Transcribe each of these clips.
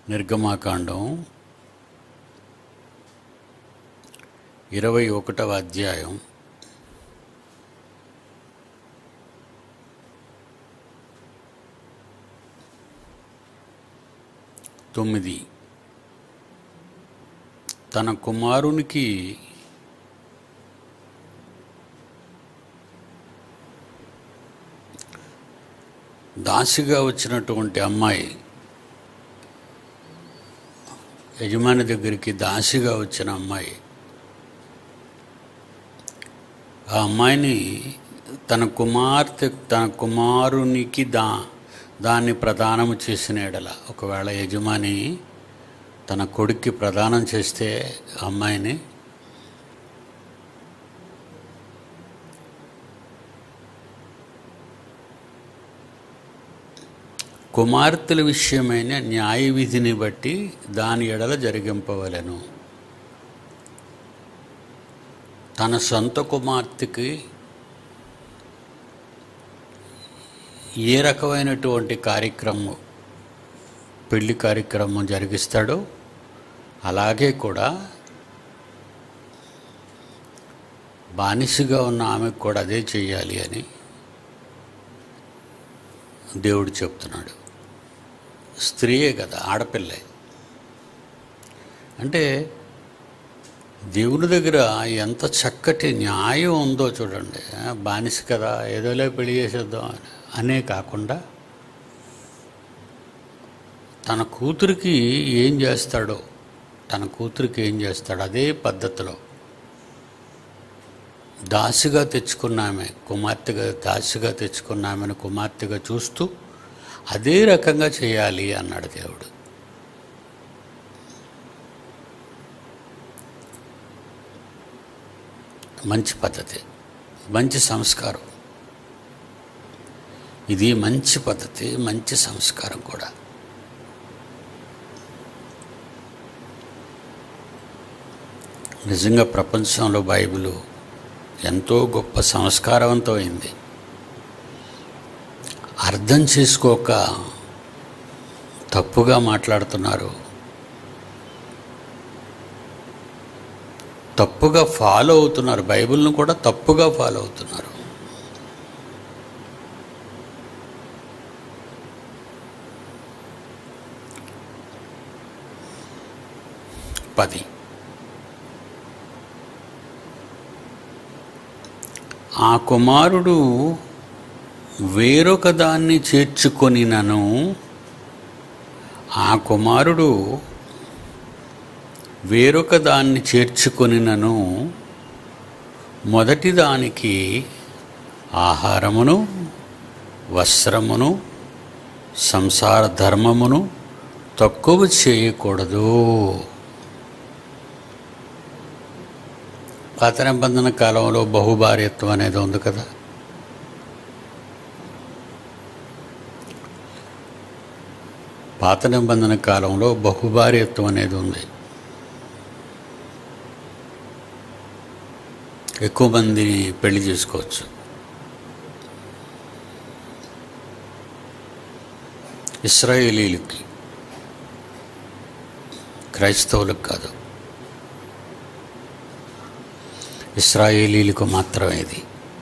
నిర్గమాకాండం ఇరవై ఒకటవ అధ్యాయం తొమ్మిది తన కుమారునికి దాసిగా వచ్చినటువంటి అమ్మాయి యజమాని దగ్గరికి దాసిగా వచ్చిన అమ్మాయి ఆ అమ్మాయిని తన కుమార్తె తన కుమారునికి దా దాన్ని ప్రదానము చేసిన ఎడల ఒకవేళ యజమాని తన కొడుక్కి ప్రదానం చేస్తే ఆ అమ్మాయిని కుమార్తెల విషయమైన న్యాయ విధిని బట్టి దాని ఎడల జరిగింపవలెను తన సొంత కుమార్తెకి ఏ రకమైనటువంటి కార్యక్రమం పెళ్లి కార్యక్రమం జరిగిస్తాడో అలాగే కూడా బానిసగా ఉన్న ఆమెకు కూడా అదే చేయాలి అని దేవుడు చెప్తున్నాడు స్త్రీయే కదా ఆడపిల్లే అంటే దేవుని దగ్గర ఎంత చక్కటి న్యాయం ఉందో చూడండి ఆ, బానిస కదా ఏదోలే పెళ్లి చేసేద్దాం అని అనే కాకుండా తన కూతురికి ఏం చేస్తాడో తన కూతురికి ఏం చేస్తాడో అదే పద్ధతిలో దాసిగా తెచ్చుకున్న ఆమె కుమార్తెగా దాసిగా తెచ్చుకున్న ఆమెను కుమార్తెగా చూస్తూ అదే రకంగా చేయాలి అన్నాడు దేవుడు మంచి పద్ధతి మంచి సంస్కారం ఇది మంచి పద్ధతి మంచి సంస్కారం కూడా నిజంగా ప్రపంచంలో బైబిల్ ఎంతో గొప్ప సంస్కారవంతమైంది అర్థం చేసుకోక తప్పుగా మాట్లాడుతున్నారు తప్పుగా ఫాలో అవుతున్నారు బైబిల్ను కూడా తప్పుగా ఫాలో అవుతున్నారు పది ఆ కుమారుడు వేరొక దాన్ని చేర్చుకొనినను ఆ కుమారుడు వేరొక దాన్ని చేర్చుకొనినను మొదటి దానికి ఆహారమును వస్త్రమును సంసార ధర్మమును తక్కువ చేయకూడదు పాత నిబంధన కాలంలో బహుభార్యత్వం అనేది ఉంది కదా పాత నిబంధన కాలంలో బహుభార్యత్వం అనేది ఉంది ఎక్కువ మందిని పెళ్లి చేసుకోవచ్చు ఇస్రాయేలీలకి క్రైస్తవులకు కాదు ఇస్రాయేలీలకు మాత్రమే ఇది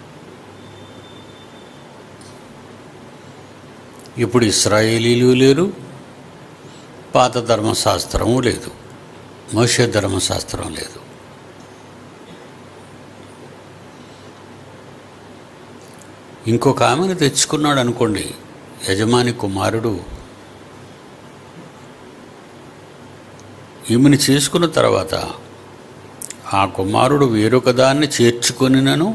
ఇప్పుడు ఇస్రాయేలీలు లేరు పాత ధర్మశాస్త్రము లేదు మోషే ధర్మశాస్త్రం లేదు ఇంకొక ఆమెను తెచ్చుకున్నాడు అనుకోండి యజమాని కుమారుడు ఈమెను చేసుకున్న తర్వాత ఆ కుమారుడు వేరొక దాన్ని చేర్చుకొనినను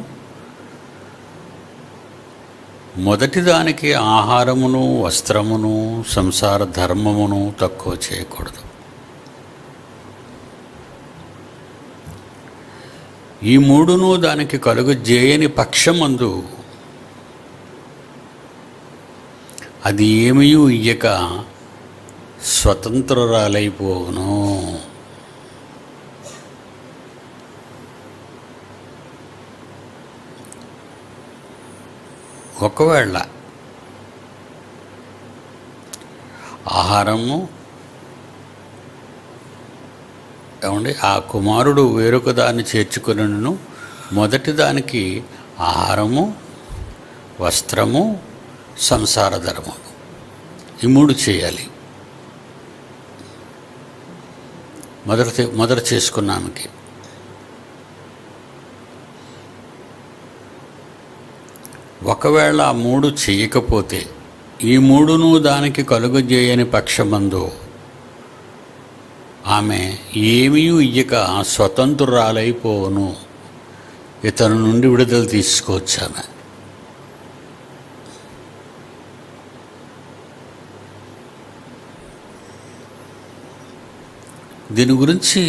మొదటి దానికి ఆహారమును వస్త్రమును సంసార ధర్మమును తక్కువ చేయకూడదు ఈ మూడును దానికి కలుగు చేయని పక్షమందు అది ఏమీ ఇయ్యక స్వతంత్రురాలైపోవును ఒకవేళ ఆహారము ఏమండి ఆ కుమారుడు వేరొక దాన్ని చేర్చుకునను మొదటి దానికి ఆహారము వస్త్రము సంసార ధర్మము ఈ మూడు చేయాలి మొదట మొదట చేసుకున్నామకి ఒకవేళ ఆ మూడు చేయకపోతే ఈ మూడును దానికి కలుగజేయని పక్షమందు ఆమె ఏమీ ఇయ్యక స్వతంత్రురాలైపోను ఇతను నుండి విడుదల తీసుకోవచ్చు ఆమె దీని గురించి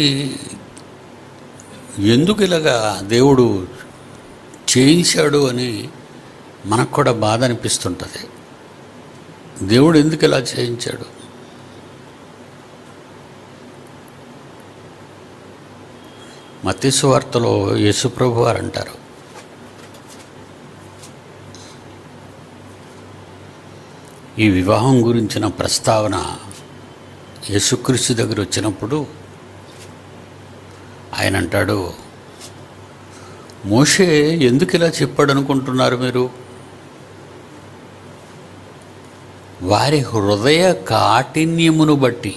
ఎందుకు ఇలాగా దేవుడు చేయించాడు అని మనకు కూడా బాధ అనిపిస్తుంటుంది దేవుడు ఎందుకు ఇలా చేయించాడు మతీసు వార్తలో యేసుప్రభు వారు అంటారు ఈ వివాహం గురించిన ప్రస్తావన యేసుక్రీస్తు దగ్గర వచ్చినప్పుడు ఆయన అంటాడు మోషే ఎందుకు ఇలా చెప్పాడు అనుకుంటున్నారు మీరు వారి హృదయ కాఠిన్యమును బట్టి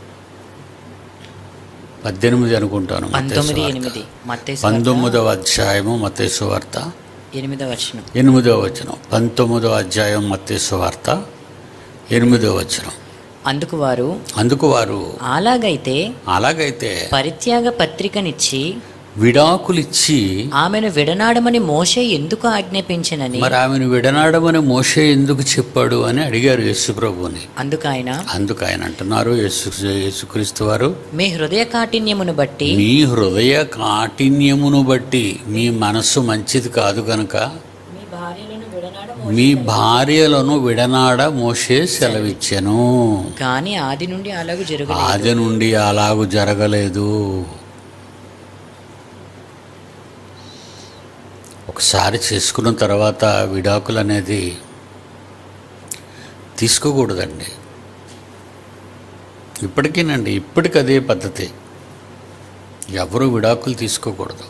పద్దెనిమిది అనుకుంటాను మత్తయి పంతొమ్మిది సువార్త. ఎనిమిది మత్తయి పంతొమ్మిదవ అధ్యాయము మత్తయి వార్త ఎనిమిదవ వచనం ఎనిమిదవ వచనం పంతొమ్మిదవ అధ్యాయం మత్తయి వార్త ఎనిమిదవ వచనం అందుకు వారు అందుకు వారు అలాగైతే అలాగైతే పరిత్యాగ పత్రికనిచ్చి విడాకులిచ్చి ఆమెను విడనాడమని మోషే ఎందుకు ఆజ్ఞాపించినని మరి ఆమెను విడనాడమని మోషే ఎందుకు చెప్పాడు అని అడిగారు యేసుప్రభుని అందుకు ఆయన అందుకు ఆయన అంటున్నారు యేసు యేసుక్రీస్తు వారు మీ హృదయ కాఠిన్యమును బట్టి మీ హృదయ కాఠిన్యమును బట్టి మీ మనస్సు మంచిది కాదు కనుక మీ భార్యలను విడనాడ మీ భార్యలను విడనాడ మోషే సెలవిచ్చెను కానీ ఆది నుండి అలాగూ జరగలేదు ఆది నుండి అలాగు జరగలేదు ఒకసారి చేసుకున్న తర్వాత విడాకులు అనేది తీసుకోకూడదండి ఇప్పటికేనండి ఇప్పటికి అదే పద్ధతి ఎవరు విడాకులు తీసుకోకూడదు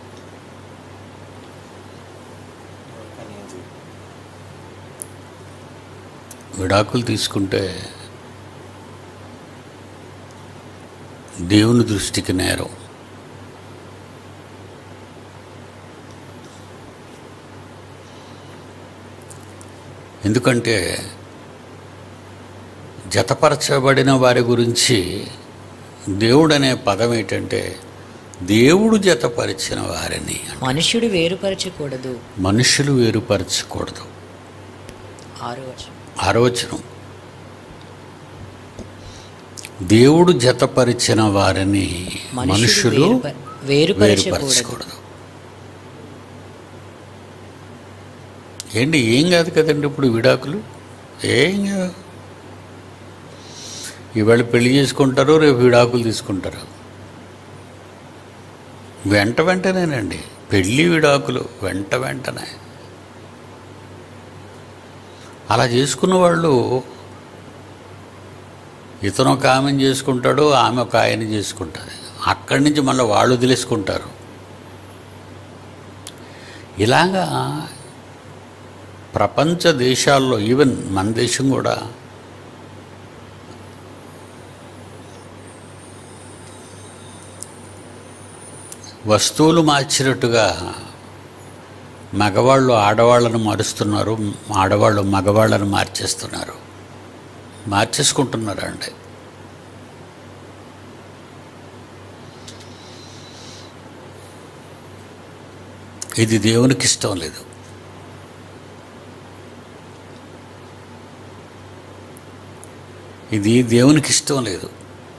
విడాకులు తీసుకుంటే దేవుని దృష్టికి నేరం ఎందుకంటే జతపరచబడిన వారి గురించి దేవుడు అనే పదం ఏంటంటే దేవుడు జతపరిచిన వారిని మనుష్యుడు వేరుపరచకూడదు మనుషులు వేరుపరచకూడదు ఆరో వచనం ఆరోచనం దేవుడు జతపరిచిన వారిని మనుషులు వేరుప- వేరుపరచకూడదు వేరుపరచకూడదు ఏంటి ఏం కాదు కదండి ఇప్పుడు విడాకులు ఏం కాదు ఇవాళ పెళ్లి చేసుకుంటారు రేపు విడాకులు తీసుకుంటారు వెంట వెంటనేనండి పెళ్ళి విడాకులు వెంట వెంటనే అలా చేసుకున్న వాళ్ళు ఇతను ఒక ఆమెను చేసుకుంటాడు ఆమె ఒక ఆయన చేసుకుంటుంది అక్కడి నుంచి మళ్ళీ వాళ్ళు వదిలేసుకుంటారు ఇలాగా ప్రపంచ దేశాల్లో ఈవెన్ మన దేశం కూడా వస్తువులు మార్చినట్టుగా మగవాళ్ళు ఆడవాళ్ళను మారుస్తున్నారు ఆడవాళ్ళు మగవాళ్ళను మార్చేస్తున్నారు మార్చేసుకుంటున్నారు అండి ఇది దేవునికి ఇష్టం లేదు ఇది దేవునికి ఇష్టం లేదు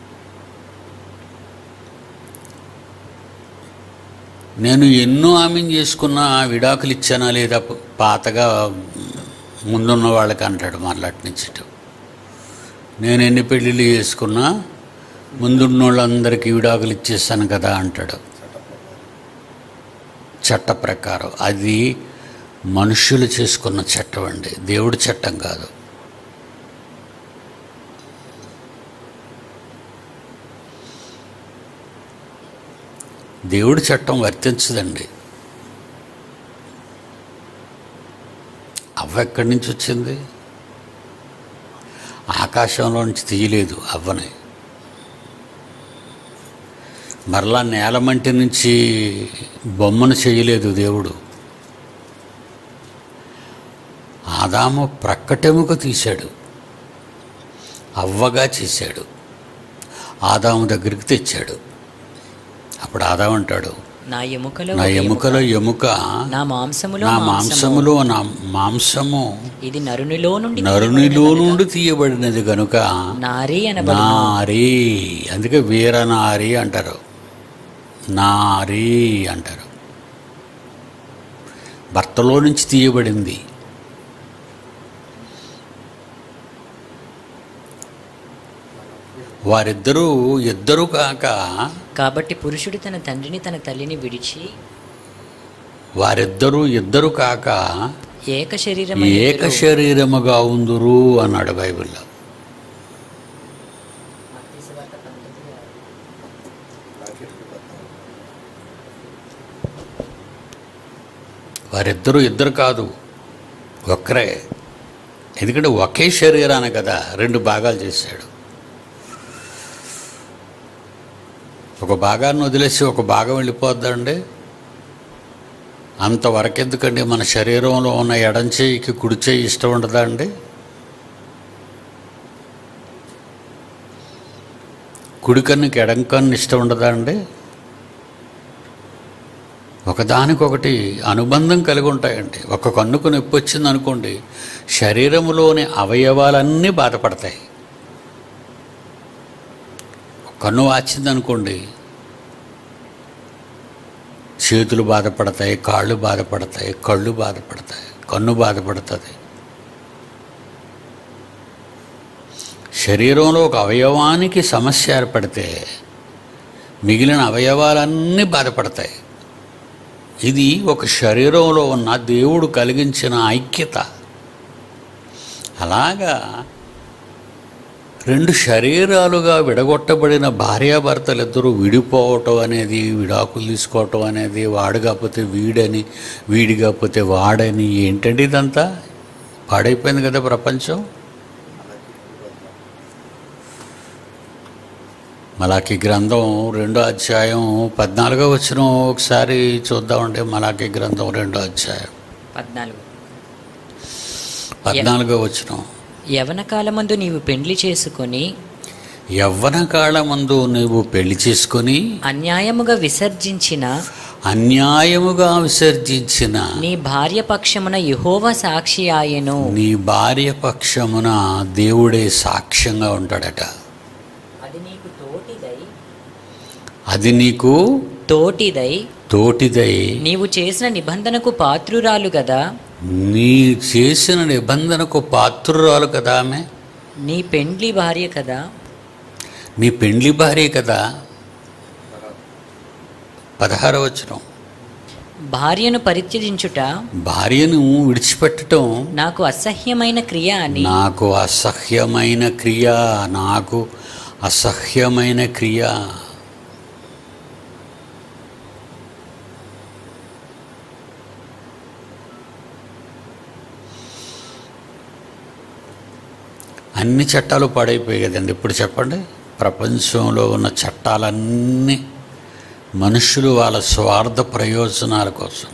నేను ఎన్నో ఆమెను చేసుకున్నా విడాకులు ఇచ్చానా లేదా పాతగా ముందున్న వాళ్ళకి అంటాడు మళ్ళటి నుంచి ఇటు. నేను ఎన్ని పెళ్ళిళ్ళు చేసుకున్నా ముందున్న వాళ్ళందరికీ విడాకులు ఇచ్చేస్తాను కదా అంటాడు చట్ట ప్రకారం అది మనుషులు చేసుకున్న చట్టం అండి దేవుడి చట్టం కాదు దేవుడి చట్టం వర్తించదండి అవ్వ ఎక్కడి నుంచి వచ్చింది ఆకాశంలో నుంచి తీయలేదు అవ్వని మరలా నేలమంటి నుంచి బొమ్మను చేయలేదు దేవుడు ఆదాము ప్రక్కటెముక తీశాడు అవ్వగా చేశాడు ఆదాము దగ్గరికి తెచ్చాడు అప్పుడు ఆదాం అంటాడు నా ఎముకలో నా ఒక ఎముకలో ఎముక నా మాంసములో నా మాంసము మాంసములో నా మాంసము ఇది నరునిలో నుండి నరునిలో నుండి తీయబడినది కనుక నారీ అనబడు నారీ అందుకే వీరనారి అంటారు నారీ అంటారు భర్తలో నుంచి తీయబడింది వారిద్దరూ ఇద్దరు కాక కాబట్టి పురుషుడు తన తండ్రిని తన తల్లిని విడిచి వారిద్దరూ ఇద్దరు కాక ఏక శరీరం ఏక శరీరముగా ఉందురు అన్నాడు బైబిల్లో వారిద్దరూ ఇద్దరు కాదు ఒక్కరే ఎందుకంటే ఒకే శరీరాన్ని కదా రెండు భాగాలు చేశాడు ఒక భాగాన్ని వదిలేసి ఒక భాగం వెళ్ళిపోద్దండి అంతవరకు ఎందుకండి మన శరీరంలో ఉన్న ఎడం చేయికి కుడి చేయి ఇష్టం ఉండదా అండి కుడి కన్నుకి ఎడం కన్ను ఇష్టం ఉండదా అండి ఒకదానికొకటి అనుబంధం కలిగి ఉంటాయండి ఒక కన్నుకు నొప్పి వచ్చింది అనుకోండి శరీరంలోని అవయవాలన్నీ బాధపడతాయి ఒక కన్ను వాచింది అనుకోండి చేతులు బాధపడతాయి కాళ్ళు బాధపడతాయి కళ్ళు బాధపడతాయి కన్ను బాధపడుతుంది శరీరంలో ఒక అవయవానికి సమస్య ఏర్పడితే మిగిలిన అవయవాలన్నీ బాధపడతాయి ఇది ఒక శరీరంలో ఉన్న దేవుడు కలిగించిన ఐక్యత అలాగా రెండు శరీరాలుగా విడగొట్టబడిన భార్యాభర్తలు ఇద్దరు విడిపోవటం అనేది విడాకులు తీసుకోవటం అనేది వాడు కాకపోతే వీడని వీడి కాకపోతే వాడని ఏంటండి ఇదంతా పాడైపోయింది కదా ప్రపంచం మలాకి గ్రంథం రెండో అధ్యాయం పద్నాలుగో వచ్చిన ఒకసారి చూద్దామంటే మలాకి గ్రంథం రెండో అధ్యాయం పద్నాలుగు పద్నాలుగో వచ్చిన యవన కాలమందు నీవు పెండ్లి చేసుకొని యవ్వన కాలమందు నీవు పెళ్లి చేసుకొని అన్యాయముగా విసర్జించిన అన్యాయముగా విసర్జించిన నీ భార్య పక్షమున యహోవ సాక్షి ఆయను నీ భార్య పక్షమున దేవుడే సాక్ష్యంగా ఉంటాడట అది నీకు తోటిదై అది నీకు తోటిదై తోటిదై నీవు చేసిన నిబంధనకు పాత్రురాలు కదా నీ చేసిన నిబంధనకు పాత్రురాలు కదా ఆమె నీ పెండ్లి భార్య కదా నీ పెండ్లి భార్య కదా పదహారవ వచనం భార్యను పరిత్యజించుట భార్యను విడిచిపెట్టడం నాకు అసహ్యమైన క్రియ అని నాకు అసహ్యమైన క్రియ నాకు అసహ్యమైన క్రియ అన్ని చట్టాలు పాడైపోయాయి కదండి ఇప్పుడు చెప్పండి ప్రపంచంలో ఉన్న చట్టాలన్నీ మనుషులు వాళ్ళ స్వార్థ ప్రయోజనాల కోసం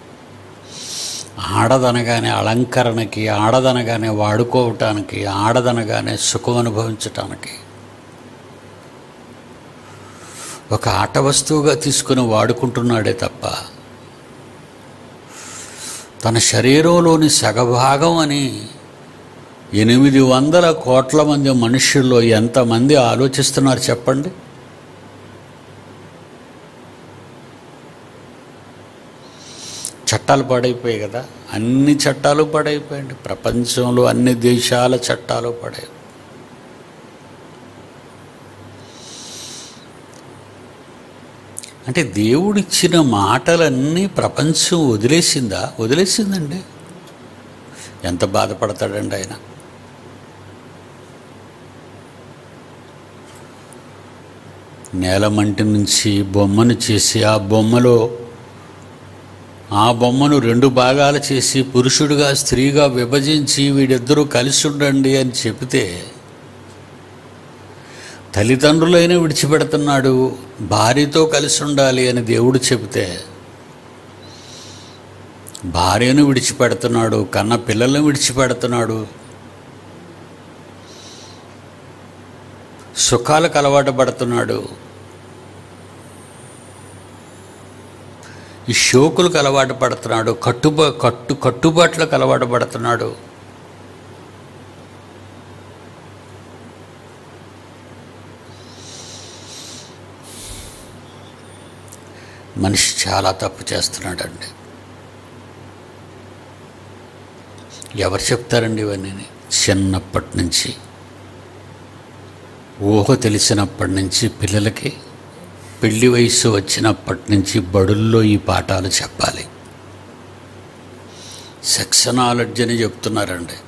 ఆడదనగానే అలంకరణకి ఆడదనగానే వాడుకోవటానికి ఆడదనగానే సుఖం అనుభవించటానికి ఒక ఆట వస్తువుగా తీసుకుని వాడుకుంటున్నాడే తప్ప తన శరీరంలోని సగభాగం అని ఎనిమిది వందల కోట్ల మంది మనుషుల్లో ఎంతమంది ఆలోచిస్తున్నారు చెప్పండి చట్టాలు పాడైపోయాయి కదా అన్ని చట్టాలు పాడైపోయాయండి ప్రపంచంలో అన్ని దేశాల చట్టాలు పడాయి అంటే దేవుడిచ్చిన మాటలన్నీ ప్రపంచం వదిలేసిందా వదిలేసిందండి ఎంత బాధపడతాడండి ఆయన నేలమంటి నుంచి బొమ్మను చేసి ఆ బొమ్మలో ఆ బొమ్మను రెండు భాగాలు చేసి పురుషుడిగా స్త్రీగా విభజించి వీడిద్దరూ కలిసి ఉండండి అని చెబితే తల్లిదండ్రులైన విడిచిపెడుతున్నాడు భార్యతో కలిసి ఉండాలి అని దేవుడు చెబితే భార్యను విడిచిపెడుతున్నాడు కన్న పిల్లలను విడిచిపెడుతున్నాడు సుఖాలకు అలవాటు పడుతున్నాడు ఈ షోకులకు అలవాటు పడుతున్నాడు కట్టుబ కట్టు కట్టుబాట్లకు అలవాటు పడుతున్నాడు మనిషి చాలా తప్పు చేస్తున్నాడండి ఎవరు చెప్తారండి ఇవన్నీ చిన్నప్పటి నుంచి ఊహ తెలిసినప్పటి నుంచి పిల్లలకి పెళ్లి వయసు వచ్చినప్పటి నుంచి బడుల్లో ఈ పాఠాలు చెప్పాలి సెక్స్ నాలెడ్జ్ అని చెప్తున్నారండి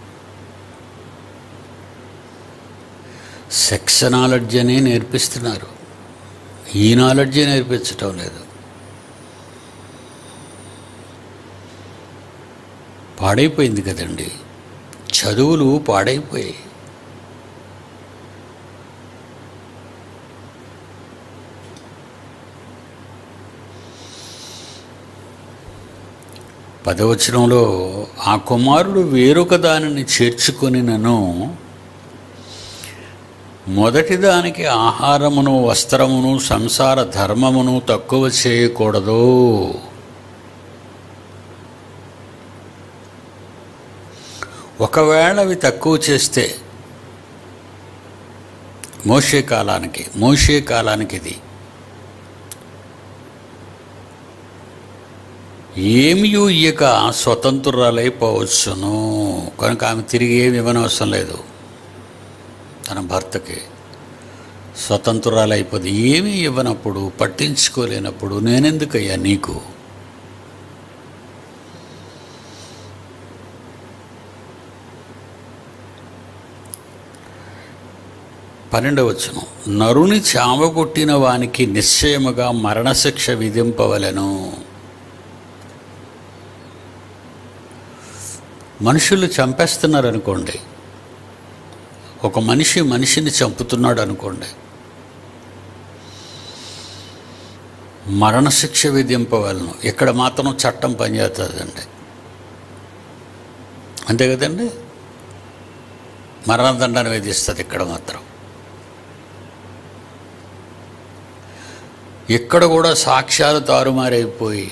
సెక్స్ నాలెడ్జ్ అని నేర్పిస్తున్నారు ఈ నాలెడ్జే నేర్పించటం లేదు పాడైపోయింది కదండి చదువులు పాడైపోయాయి పదవచనంలో ఆ కుమారుడు వేరొక దానిని చేర్చుకొని నన్ను మొదటి దానికి ఆహారమును వస్త్రమును సంసార ధర్మమును తక్కువ చేయకూడదు ఒకవేళ అవి తక్కువ చేస్తే మోషే కాలానికి మోషే కాలానికి ఇది ఏమీ ఇయ్యక స్వతంత్రురాలైపోవచ్చును కనుక ఆమె తిరిగి ఏమి ఇవ్వనవసరం లేదు తన భర్తకి స్వతంత్రురాలైపోదు ఏమీ ఇవ్వనప్పుడు పట్టించుకోలేనప్పుడు నేనెందుకయ్యా నీకు పన్నెండవచ్చును నరుని చావగొట్టిన వానికి నిశ్చయముగా మరణశిక్ష విధింపవలెను మనుషులు చంపేస్తున్నారు అనుకోండి ఒక మనిషి మనిషిని చంపుతున్నాడు అనుకోండి మరణశిక్ష విధింపవలను ఇక్కడ మాత్రం చట్టం పనిచేస్తుందండి అంతే కదండి మరణదండన విధిస్తుంది ఇక్కడ మాత్రం ఇక్కడ కూడా సాక్ష్యాలు తారుమారైపోయి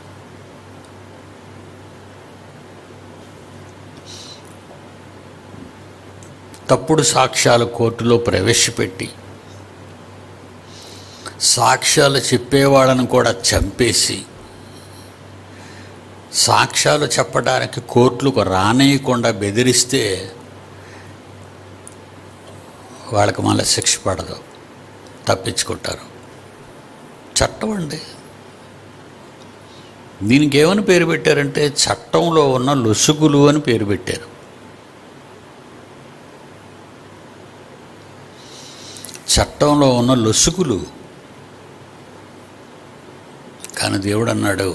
తప్పుడు సాక్ష్యాలు కోర్టులో ప్రవేశపెట్టి సాక్ష్యాలు చెప్పేవాళ్ళను కూడా చంపేసి సాక్ష్యాలు చెప్పడానికి కోర్టులకు రానేయకుండా బెదిరిస్తే వాళ్ళకి మళ్ళీ శిక్ష పడదు తప్పించుకుంటారు చట్టం అండి దీనికి ఏమని పేరు పెట్టారంటే చట్టంలో ఉన్న లొసుగులు అని పేరు పెట్టారు చట్టంలో ఉన్న లొసుగులు కానీ దేవుడు అన్నాడు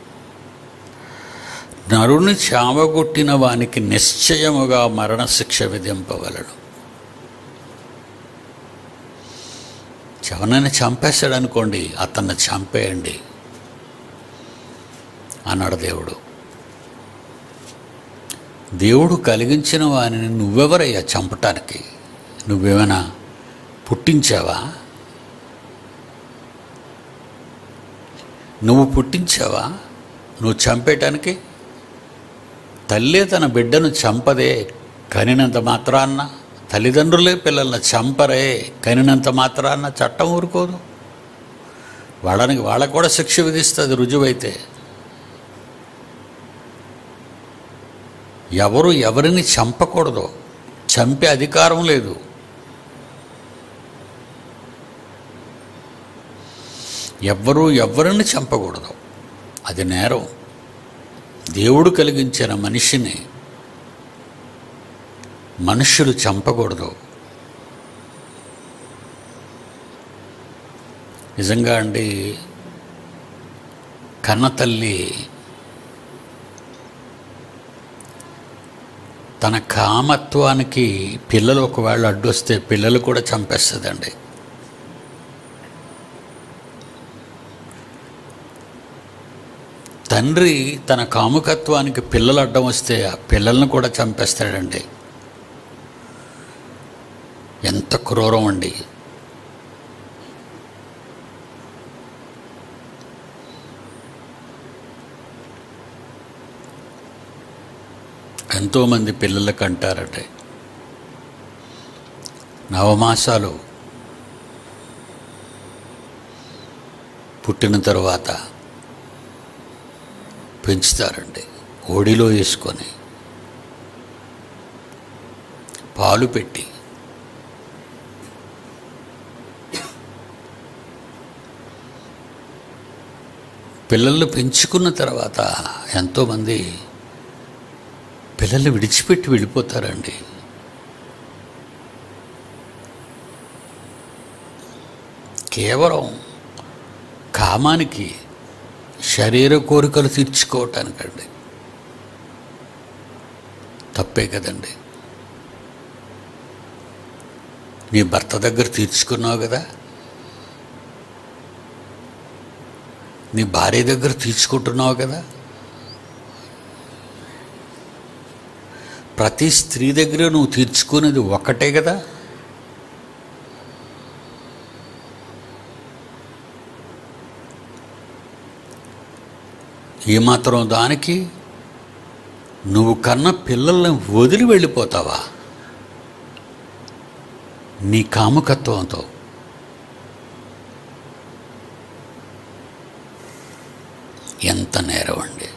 నరుని చావగొట్టిన వానికి నిశ్చయముగా మరణశిక్ష విధింపవలడు ఎవరినైనా చంపేశాడు అనుకోండి అతన్ని చంపేయండి అన్నాడు దేవుడు దేవుడు కలిగించిన వారిని నువ్వెవరయ్యా చంపటానికి నువ్వేమైనా పుట్టించావా నువ్వు పుట్టించావా నువ్వు చంపేయటానికి తల్లే తన బిడ్డను చంపదే కనినంత మాత్రాన్న తల్లిదండ్రులే పిల్లల్ని చంపరే కనినంత మాత్రాన్న చట్టం ఊరుకోదు వాళ్ళనికి వాళ్ళకు కూడా శిక్ష విధిస్తుంది రుజువైతే ఎవరు ఎవరిని చంపకూడదు చంపే అధికారం లేదు ఎవ్వరూ ఎవరిని చంపకూడదు అది నేరం దేవుడు కలిగించిన మనిషిని మనుష్యులు చంపకూడదు నిజంగా అండి కన్న తల్లి తన కామత్వానికి పిల్లలు ఒకవేళ అడ్డొస్తే పిల్లలు కూడా చంపేస్తుందండి తండ్రి తన కాముకత్వానికి పిల్లలు అడ్డం వస్తే ఆ పిల్లల్ని కూడా చంపేస్తాడండి ఎంత క్రూరం అండి ఎంతోమంది పిల్లలకు అంటారంటే నవమాసాలు పుట్టిన తర్వాత పెంచుతారండి ఓడిలో వేసుకొని పాలు పెట్టి పిల్లలు పెంచుకున్న తర్వాత ఎంతోమంది పిల్లల్ని విడిచిపెట్టి వెళ్ళిపోతారండి కేవలం కామానికి శరీర కోరికలు తీర్చుకోవటానికండి తప్పే కదండి నీ భర్త దగ్గర తీర్చుకున్నావు కదా నీ భార్య దగ్గర తీర్చుకుంటున్నావు కదా ప్రతి స్త్రీ దగ్గర నువ్వు తీర్చుకునేది ఒక్కటే కదా ఏమాత్రం దానికి నువ్వు కన్న పిల్లల్ని వదిలి వెళ్ళిపోతావా నీ కాముకత్వంతో ఎంత నేరం అండి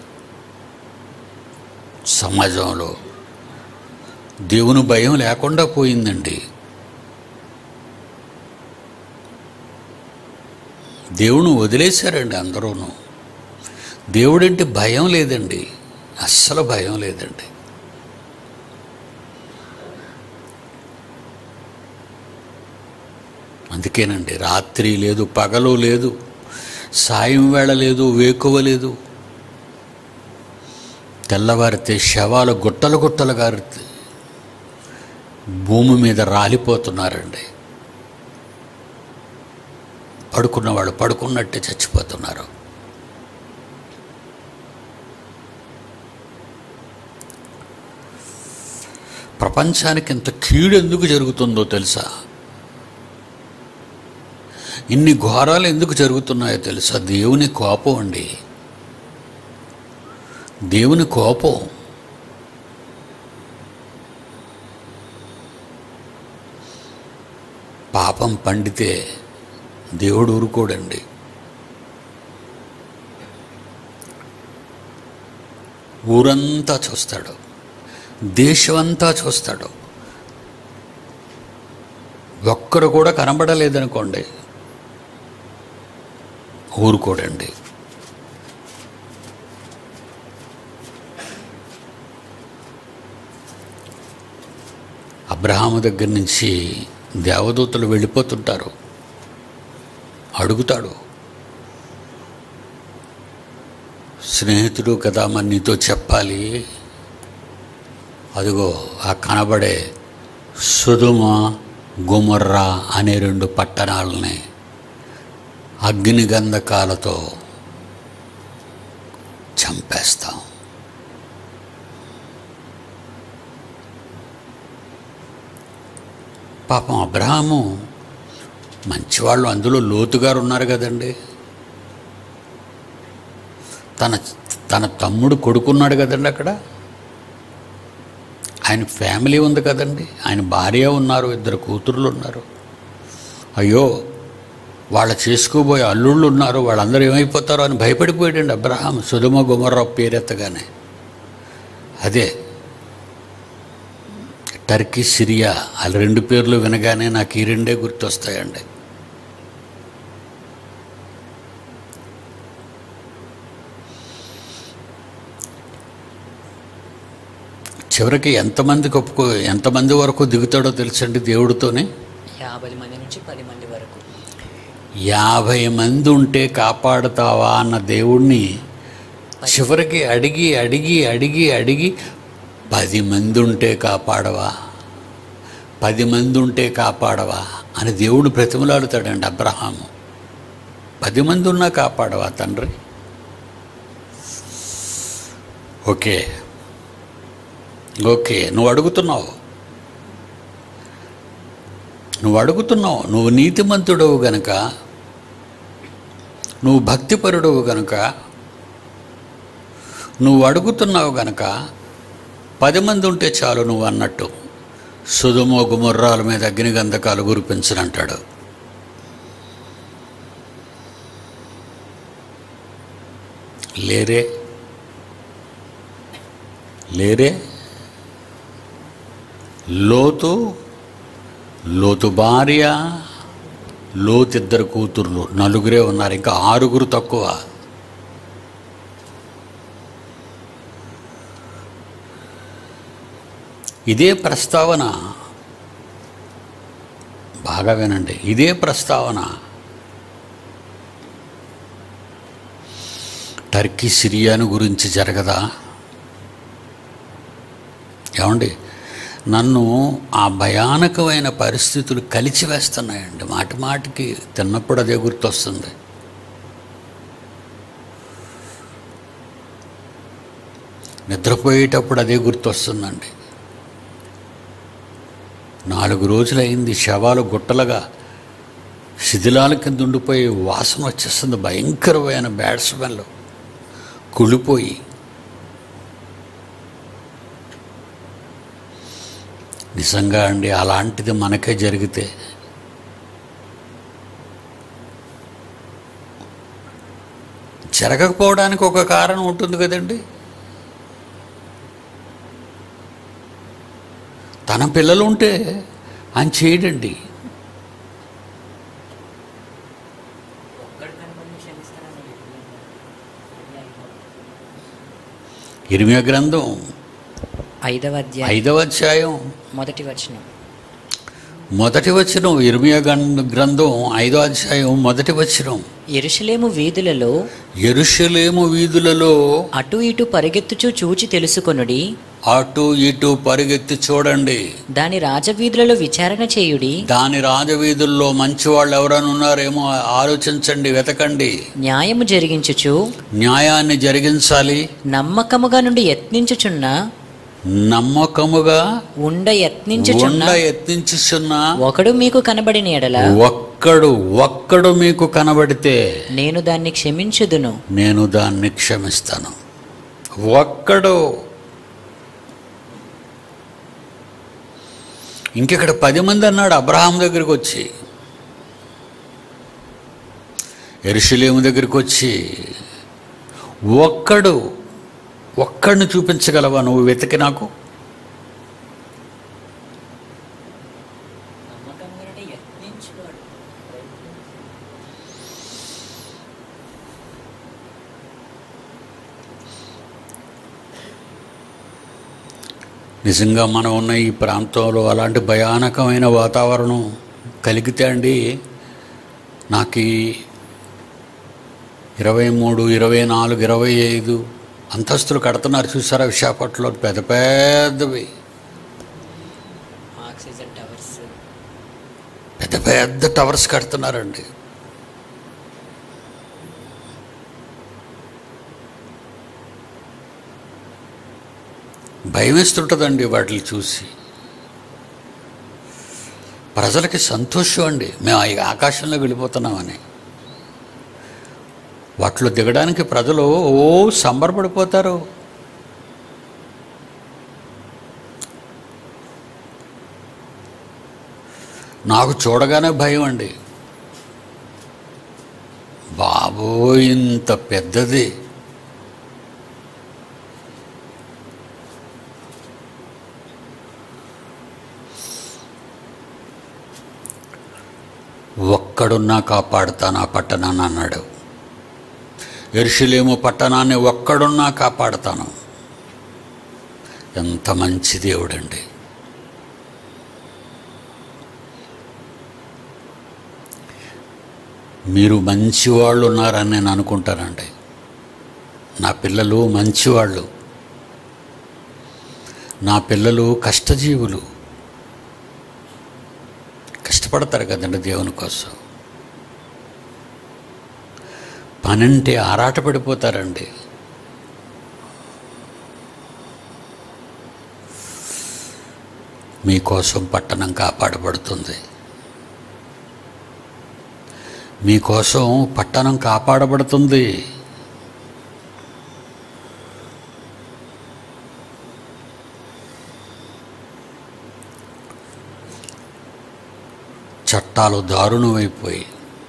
సమాజంలో దేవుని భయం లేకుండా పోయిందండి దేవుని వదిలేశారండి అందరూను దేవుడంటే భయం లేదండి అస్సలు భయం లేదండి అందుకేనండి రాత్రి లేదు పగలు లేదు సాయం వేళ లేదు వేకువ లేదు తెల్లవారితే శవాలు గుట్టలు గుట్టలుగా భూమి మీద రాలిపోతున్నారండి పడుకున్న వాళ్ళు పడుకున్నట్టే చచ్చిపోతున్నారు ప్రపంచానికి ఇంత కీడు ఎందుకు జరుగుతుందో తెలుసా ఇన్ని ఘోరాలు ఎందుకు జరుగుతున్నాయో తెలుసా దేవుని కోపం అండి దేవుని కోపం పాపం పండితే దేవుడు ఊరుకోడండి ఊరంతా చూస్తాడు దేశమంతా చూస్తాడు ఒక్కరు కూడా కనబడలేదనుకోండి ఊరుకోడండి అబ్రహాము దగ్గర నుంచి దేవదూతలు వెళ్ళిపోతుంటారు అడుగుతాడు స్నేహితుడు కదా మరి నీతో చెప్పాలి అదిగో ఆ కనబడే సుధుమ గుమర్రా అనే రెండు పట్టణాలని అగ్నిగంధకాలతో చంపేస్తాం పాపం అబ్రహాము మంచివాళ్ళు అందులో లోతుగారు ఉన్నారు కదండి తన తన తమ్ముడు కొడుకున్నాడు కదండి అక్కడ ఆయన ఫ్యామిలీ ఉంది కదండి ఆయన భార్య ఉన్నారు ఇద్దరు కూతుర్లు ఉన్నారు అయ్యో వాళ్ళ చేసుకోబోయే అల్లుళ్ళు ఉన్నారు వాళ్ళందరూ ఏమైపోతారో అని భయపడిపోయాడండి అబ్రహాం సుధుమ గుమర్రావు పేరెత్తగానే అదే టర్కీ సిరియా ఆ రెండు పేర్లు వినగానే నాకు ఈ రెండే గుర్తొస్తాయండి చివరికి ఎంతమందికి ఒప్పుకో ఎంతమంది వరకు దిగుతాడో తెలుసండి దేవుడితోనే యాభై మంది నుంచి పది మంది వరకు యాభై మంది ఉంటే కాపాడుతావా అన్న దేవుణ్ణి చివరికి అడిగి అడిగి అడిగి అడిగి పది మంది ఉంటే కాపాడవా పది మంది ఉంటే కాపాడవా అని దేవుడు ప్రతిమలాడుతాడండి అబ్రహాము పది మంది ఉన్నా కాపాడవా తండ్రి ఓకే ఓకే నువ్వు అడుగుతున్నావు నువ్వు అడుగుతున్నావు నువ్వు నీతిమంతుడవు గనుక నువ్వు భక్తిపరుడవు గనుక నువ్వు అడుగుతున్నావు గనుక పది మంది ఉంటే చాలు నువ్వు అన్నట్టు సుధుమో గుమర్రాల మీద అగ్ని గంధకాలు గురిపించనంటాడు లేరే లేరే లోతు లోతు భార్య లోతు ఇద్దరు కూతుర్లు నలుగురే ఉన్నారు ఇంకా ఆరుగురు తక్కువ ఇదే ప్రస్తావన బాగా వినండి ఇదే ప్రస్తావన టర్కీ సిరియాను గురించి జరగదా ఏమండి నన్ను ఆ భయానకమైన పరిస్థితులు కలిచివేస్తున్నాయండి మాటి మాటికి తిన్నప్పుడు అదే గుర్తొస్తుంది నిద్రపోయేటప్పుడు అదే గుర్తొస్తుందండి నాలుగు రోజులైంది శవాలు గుట్టలుగా శిథిలాల కింద ఉండిపోయి వాసన వచ్చేస్తుంది భయంకరమైన బ్యాడ్ స్మెల్ కుళ్ళిపోయి నిజంగా అండి అలాంటిది మనకే జరిగితే జరగకపోవడానికి ఒక కారణం ఉంటుంది కదండి తన పిల్లలు ఉంటే ఆయన చేయడండి ఇరిమియా గ్రంథం ఐదవ అధ్యాయం ఐదవ అధ్యాయం మొదటి వచనం మొదటి వచనం ఇర్మియా గం- గ్రంథం ఐదో అధ్యాయం మొదటి వచనం ఎరుషలేము వీధులలో ఎరుషలేము వీధులలో అటు ఇటు పరిగెత్తుచూ చూచి తెలుసుకొనుడి అటు ఇటు పరిగెత్తి చూడండి దాని రాజవీధులలో విచారణ చేయుడి దాని రాజవీధుల్లో మంచి వాళ్ళు ఎవరైనా ఉన్నారేమో ఆలోచించండి వెతకండి న్యాయము జరిగించుచు న్యాయాన్ని జరిగించాలి నమ్మకముగా నుండి యత్నించుచున్న నమ్మకముగా ఉండ యత్నించుచున్న ఉండ యత్నించుచున్న ఒకడు మీకు కనబడిన ఎడల ఒక్కడు ఒక్కడు మీకు కనబడితే నేను దాన్ని క్షమించుదును నేను దాన్ని క్షమిస్తాను ఒక్కడు ఇంకెక్కడ పది మంది అన్నాడు అబ్రహాం దగ్గరికి వచ్చి ఎరుషలేము దగ్గరికి వచ్చి ఒక్కడు ఒక్కడిని చూపించగలవా నువ్వు వెతికి నాకు నిజంగా మనం ఉన్న ఈ ప్రాంతంలో అలాంటి భయానకమైన వాతావరణం కలిగితే అండి నాకు ఈ ఇరవై మూడు ఇరవై నాలుగు ఇరవై ఐదు అంతస్తులు కడుతున్నారు చూసారా విశాఖపట్నంలో పెద్ద పెద్దవి ఆక్సిజన్ టవర్స్ పెద్ద పెద్ద టవర్స్ కడుతున్నారండి భయం వేస్తుంటుందండి వాటిని చూసి ప్రజలకి సంతోషం అండి మేము ఈ ఆకాశంలో వెళ్ళిపోతున్నామని వాటిలో దిగడానికి ప్రజలు ఓ సంబరపడిపోతారు నాకు చూడగానే భయం అండి బాబో ఇంత పెద్దది ఒక్కడున్నా కాపాడుతాను ఆ పట్టణాన్ని అన్నాడు ఎరుషులేము పట్టణాన్ని ఒక్కడున్నా కాపాడుతాను ఎంత మంచి దేవుడండి మీరు మంచివాళ్ళు ఉన్నారని నేను అనుకుంటానండి నా పిల్లలు మంచివాళ్ళు నా పిల్లలు కష్టజీవులు కష్టపడతారు కదండి దేవుని కోసం పనంటే ఆరాటపడిపోతారండి మీకోసం పట్టణం కాపాడబడుతుంది మీకోసం పట్టణం కాపాడబడుతుంది చట్టాలు దారుణమైపోయి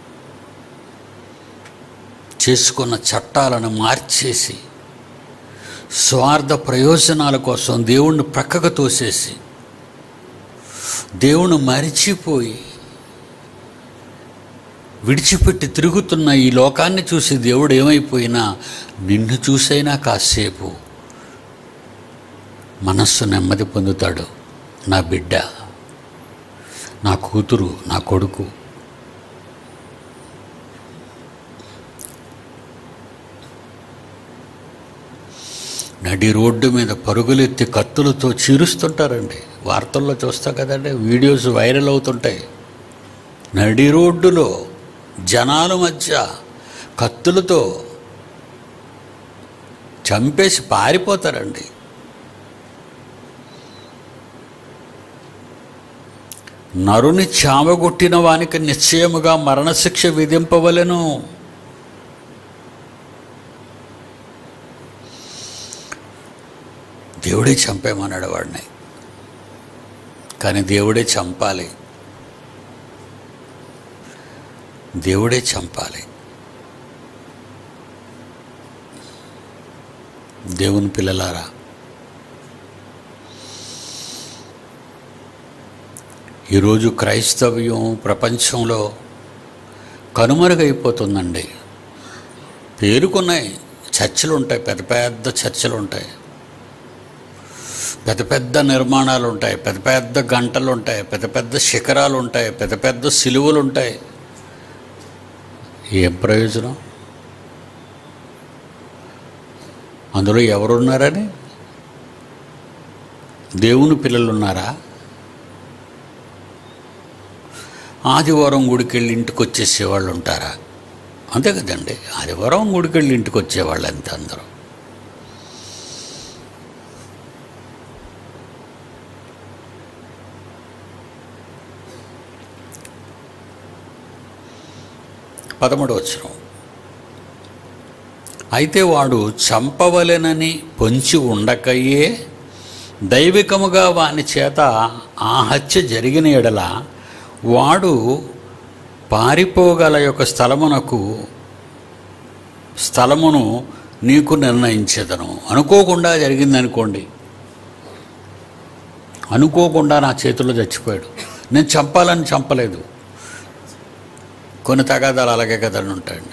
చేసుకున్న చట్టాలను మార్చేసి స్వార్థ ప్రయోజనాల కోసం దేవుణ్ణి ప్రక్కకు తోసేసి దేవుని మరిచిపోయి విడిచిపెట్టి తిరుగుతున్న ఈ లోకాన్ని చూసి దేవుడు ఏమైపోయినా నిన్ను చూసైనా కాసేపు మనస్సు నెమ్మది పొందుతాడు నా బిడ్డ నా కూతురు నా కొడుకు నడి రోడ్డు మీద పరుగులెత్తి కత్తులతో చీరుస్తుంటారండి వార్తల్లో చూస్తా కదండి వీడియోస్ వైరల్ అవుతుంటాయి నడి రోడ్డులో జనాల మధ్య కత్తులతో చంపేసి పారిపోతారండి నరుని చావగొట్టిన వానికి నిశ్చయముగా మరణశిక్ష విధింపవలెను దేవుడే చంపేమన్నాడు వాడిని కానీ దేవుడే చంపాలి దేవుడే చంపాలి దేవుని పిల్లలారా ఈరోజు క్రైస్తవ్యం ప్రపంచంలో కనుమరుగైపోతుందండి పేరుకున్నాయి చర్చలు ఉంటాయి పెద్ద పెద్ద చర్చలు ఉంటాయి పెద్ద పెద్ద నిర్మాణాలు ఉంటాయి పెద్ద పెద్ద గంటలు ఉంటాయి పెద్ద పెద్ద శిఖరాలు ఉంటాయి పెద్ద పెద్ద సిలువలు ఉంటాయి ఏం ప్రయోజనం అందులో ఎవరున్నారని దేవుని పిల్లలు ఉన్నారా ఆదివారం గుడికి వెళ్ళి ఇంటికి వచ్చేసేవాళ్ళు ఉంటారా అంతే కదండి ఆదివారం గుడికి వెళ్ళి ఇంటికి వచ్చేవాళ్ళు అంతే అందరూ పదమూడు వచ్చిన అయితే వాడు చంపవలెనని పొంచి ఉండకయే దైవికముగా వాని చేత ఆ హత్య జరిగిన ఎడల వాడు పారిపోగల యొక్క స్థలమునకు స్థలమును నీకు నిర్ణయించేదను అనుకోకుండా జరిగిందనుకోండి అనుకోకుండా నా చేతిలో చచ్చిపోయాడు నేను చంపాలని చంపలేదు కొన్ని తగాదాలు అలాగే కదండి ఉంటాయండి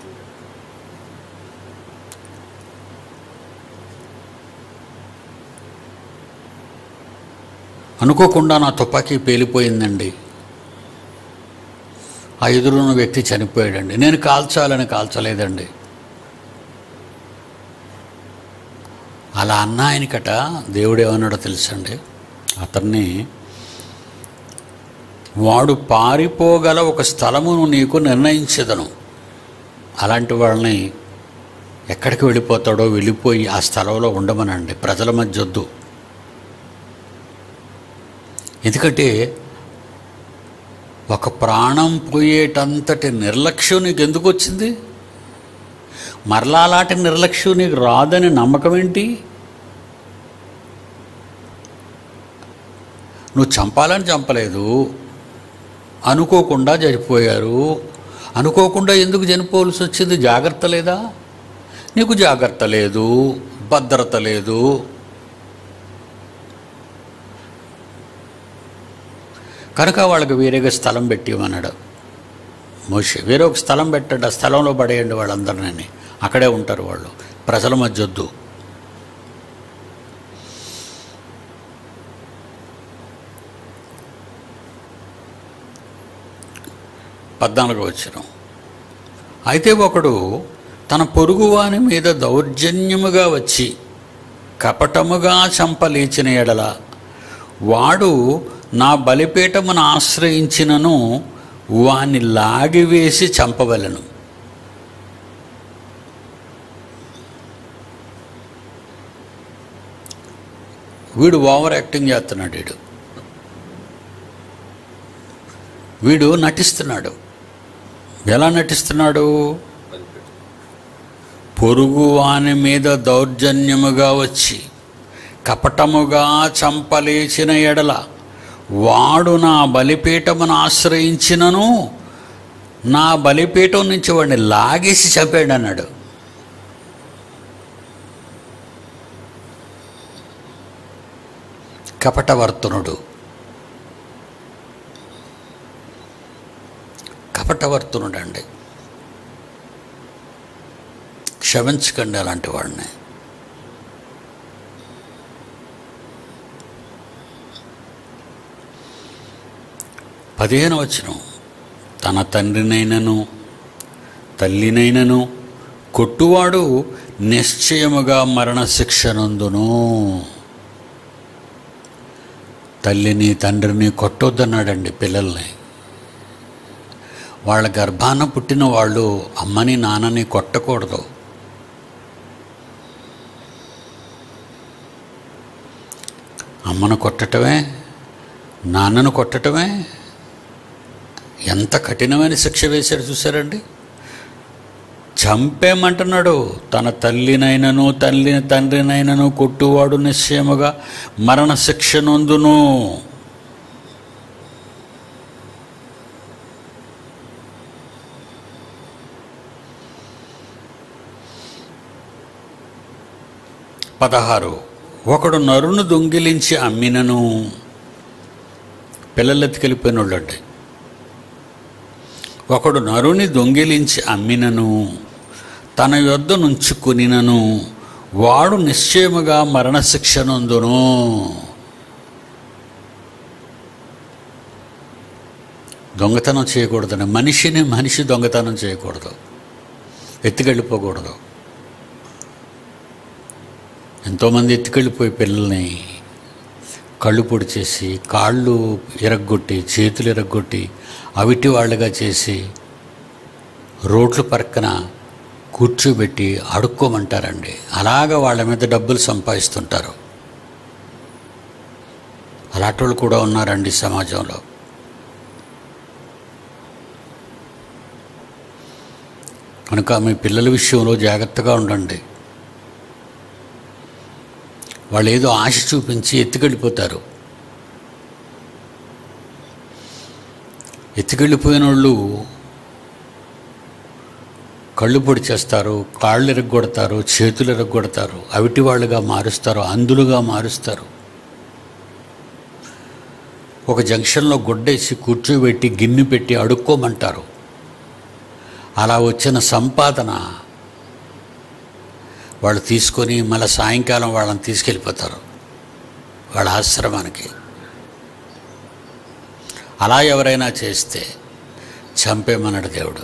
అనుకోకుండా నా తుపాకీ పేలిపోయిందండి ఆ ఎదురున్న వ్యక్తి చనిపోయాడండి నేను కాల్చాలని కాల్చలేదండి అలా అన్న ఆయనకట దేవుడు ఏమన్నాడో తెలుసండి అతన్ని వాడు పారిపోగల ఒక స్థలమును నీకు నిర్ణయించదను అలాంటి వాళ్ళని ఎక్కడికి వెళ్ళిపోతాడో వెళ్ళిపోయి ఆ స్థలంలో ఉండమనండి ప్రజల మధ్య వద్దు ఎందుకంటే ఒక ప్రాణం పోయేటంతటి నిర్లక్ష్యం నీకు ఎందుకు వచ్చింది మరలా అలాంటి నిర్లక్ష్యం నీకు రాదని నమ్మకం ఏంటి నువ్వు చంపాలని చంపలేదు అనుకోకుండా చనిపోయారు అనుకోకుండా ఎందుకు చనిపోవలసి వచ్చింది జాగ్రత్త లేదా నీకు జాగ్రత్త లేదు భద్రత లేదు కనుక వాళ్ళకి వేరేగా స్థలం పెట్టిమన్నాడు మోషే వేరే ఒక స్థలం పెట్టండి ఆ స్థలంలో పడేయండి వాళ్ళందరినీ అక్కడే ఉంటారు వాళ్ళు ప్రజల మధ్య వద్దు పద్నాలుగు వచ్చిన అయితే ఒకడు తన పొరుగువాని మీద దౌర్జన్యముగా వచ్చి కపటముగా చంపలేచిన ఎడల వాడు నా బలిపీఠమును ఆశ్రయించినను వాని లాగివేసి చంపవలను వీడు ఓవర్ యాక్టింగ్ చేస్తున్నాడు వీడు వీడు నటిస్తున్నాడు ఎలా నటిస్తున్నాడు పొరుగు వాని మీద దౌర్జన్యముగా వచ్చి కపటముగా చంపలేచిన ఎడల వాడు నా బలిపీఠమును ఆశ్రయించినను నా బలిపీఠం నుంచి వాడిని లాగేసి చంపాడు అన్నాడు కపటవర్తనుడు కపటవర్తనుడు అండి క్షమించకండి అలాంటి వాడిని పదిహేను వచనం తన తండ్రినైనను తల్లినైనను కొట్టువాడు నిశ్చయముగా మరణశిక్ష నందును తల్లిని తండ్రిని కొట్టొద్దన్నాడండి పిల్లల్ని వాళ్ళ గర్భాన పుట్టిన వాళ్ళు అమ్మని నాన్నని కొట్టకూడదు అమ్మను కొట్టటమే నాన్నను కొట్టటమే ఎంత కఠినమైన శిక్ష వేశాడు చూసారండి చంపేమంటున్నాడు తన తల్లినైనను తల్లి తండ్రినైనను కొట్టువాడు నిశ్చయముగా మరణశిక్ష నొందును పదహారు ఒకడు నరును దొంగిలించి అమ్మినను పిల్లలెత్తికెళ్ళిపోయిన వాళ్ళండి ఒకడు నరుని దొంగిలించి అమ్మినను తన యొద్ద నుంచుకునినను వాడు నిశ్చయముగా మరణశిక్ష నందును దొంగతనం చేయకూడదని మనిషిని మనిషి దొంగతనం చేయకూడదు ఎత్తుకెళ్ళిపోకూడదు ఎంతోమంది ఎత్తుకెళ్ళిపోయి పిల్లల్ని కళ్ళు పొడి చేసి కాళ్ళు ఇరగ్గొట్టి చేతులు ఇరగ్గొట్టి అవిటి వాళ్ళుగా చేసి రోడ్ల పక్కన కూర్చోబెట్టి అడుక్కోమంటారండి అలాగ వాళ్ళ మీద డబ్బులు సంపాదిస్తుంటారు అలాంటి వాళ్ళు కూడా ఉన్నారండి సమాజంలో కనుక మీ పిల్లల విషయంలో జాగ్రత్తగా ఉండండి వాళ్ళు ఏదో ఆశ చూపించి ఎత్తుకెళ్ళిపోతారు ఎత్తుకెళ్ళిపోయిన వాళ్ళు కళ్ళు పొడి చేస్తారు కాళ్ళు ఎరగొడతారు చేతులు ఎరగొడతారు అవిటి వాళ్ళుగా మారుస్తారు అందులుగా మారుస్తారు ఒక జంక్షన్లో గుడ్డేసి కూర్చోబెట్టి గిన్నె పెట్టి అడుక్కోమంటారు అలా వచ్చిన సంపాదన వాళ్ళు తీసుకొని మళ్ళీ సాయంకాలం వాళ్ళని తీసుకెళ్ళిపోతారు వాళ్ళ ఆశ్రమానికి అలా ఎవరైనా చేస్తే చంపేమన్నాడు దేవుడు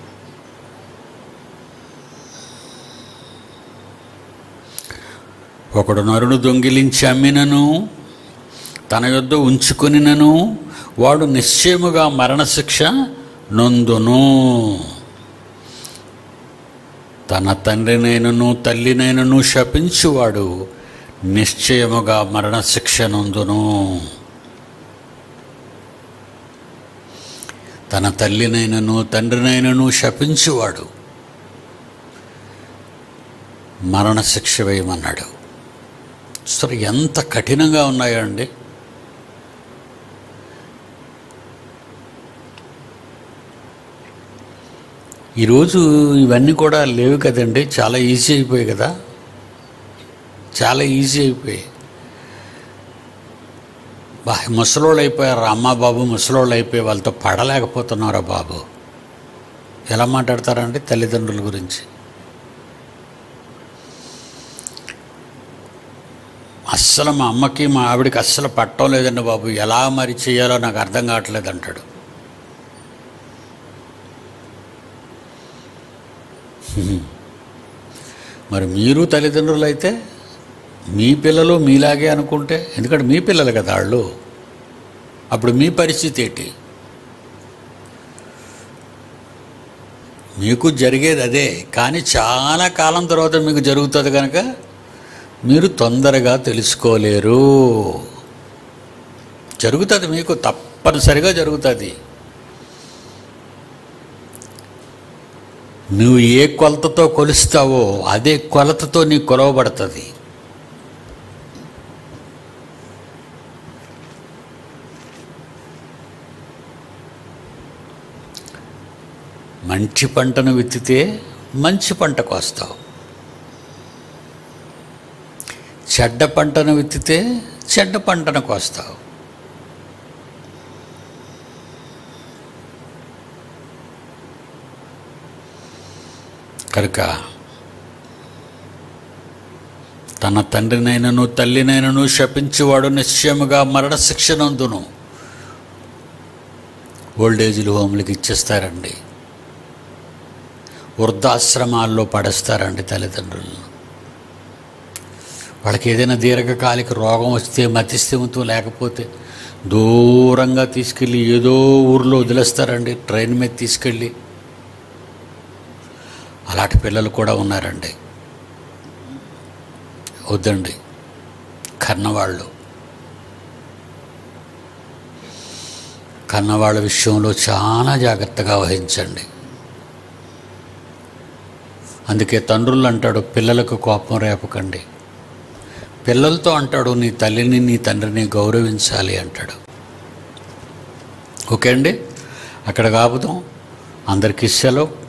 ఒకడు నరుడు దొంగిలించి అమ్మినను తన యొద్ద ఉంచుకొనినను వాడు నిశ్చయముగా మరణశిక్ష నొందును తన తండ్రినైనను తల్లినైనను శపించువాడు నిశ్చయముగా మరణశిక్ష నొందును తన తల్లినైనను తండ్రినైనను శపించువాడు మరణశిక్ష వేయమన్నాడు సరే ఎంత కఠినంగా ఉన్నాయండి ఈరోజు ఇవన్నీ కూడా లేవు కదండి చాలా ఈజీ అయిపోయాయి కదా చాలా ఈజీ అయిపోయాయి బా ముసలోళ్ళు అయిపోయారు అమ్మ బాబు ముసలోళ్ళు అయిపోయి వాళ్ళతో పడలేకపోతున్నారా బాబు ఎలా మాట్లాడతారండి తల్లిదండ్రుల గురించి అస్సలు మా అమ్మకి మా ఆవిడకి అస్సలు పట్టం లేదండి బాబు ఎలా మరి చేయాలో నాకు అర్థం కావట్లేదు అంటాడు మరి మీరు తల్లిదండ్రులు అయితే మీ పిల్లలు మీలాగే అనుకుంటే ఎందుకంటే మీ పిల్లలు కదా వాళ్ళు అప్పుడు మీ పరిస్థితి ఏంటి మీకు జరిగేది అదే కానీ చాలా కాలం తర్వాత మీకు జరుగుతుంది కనుక మీరు తొందరగా తెలుసుకోలేరు జరుగుతుంది మీకు తప్పనిసరిగా జరుగుతుంది నువ్వు ఏ కొలతతో కొలుస్తావో అదే కొలతతో నీ కొలవబడుతుంది మంచి పంటను విత్తితే మంచి పంటకు వస్తావు చెడ్డ పంటను విత్తితే చెడ్డ పంటను కోస్తావు కనుక తన తండ్రినైనను తల్లినైనను శపించేవాడు నిశ్చయముగా మరణశిక్ష నందును ఓల్డేజ్లు హోమ్లకి ఇచ్చేస్తారండి వృద్ధాశ్రమాల్లో పడేస్తారండి తల్లిదండ్రులను వాళ్ళకి ఏదైనా దీర్ఘకాలిక రోగం వస్తే మతిస్థిమితం లేకపోతే దూరంగా తీసుకెళ్ళి ఏదో ఊర్లో వదిలేస్తారండి ట్రైన్ మీద తీసుకెళ్ళి అలాంటి పిల్లలు కూడా ఉన్నారండి వద్దండి కన్నవాళ్ళు కన్నవాళ్ళ విషయంలో చాలా జాగ్రత్తగా వహించండి అందుకే తండ్రులు అంటాడు పిల్లలకు కోపం రేపకండి పిల్లలతో అంటాడు నీ తల్లిని నీ తండ్రిని గౌరవించాలి అంటాడు ఓకే అండి అక్కడ కాపుదాం అందరికీ సెలవు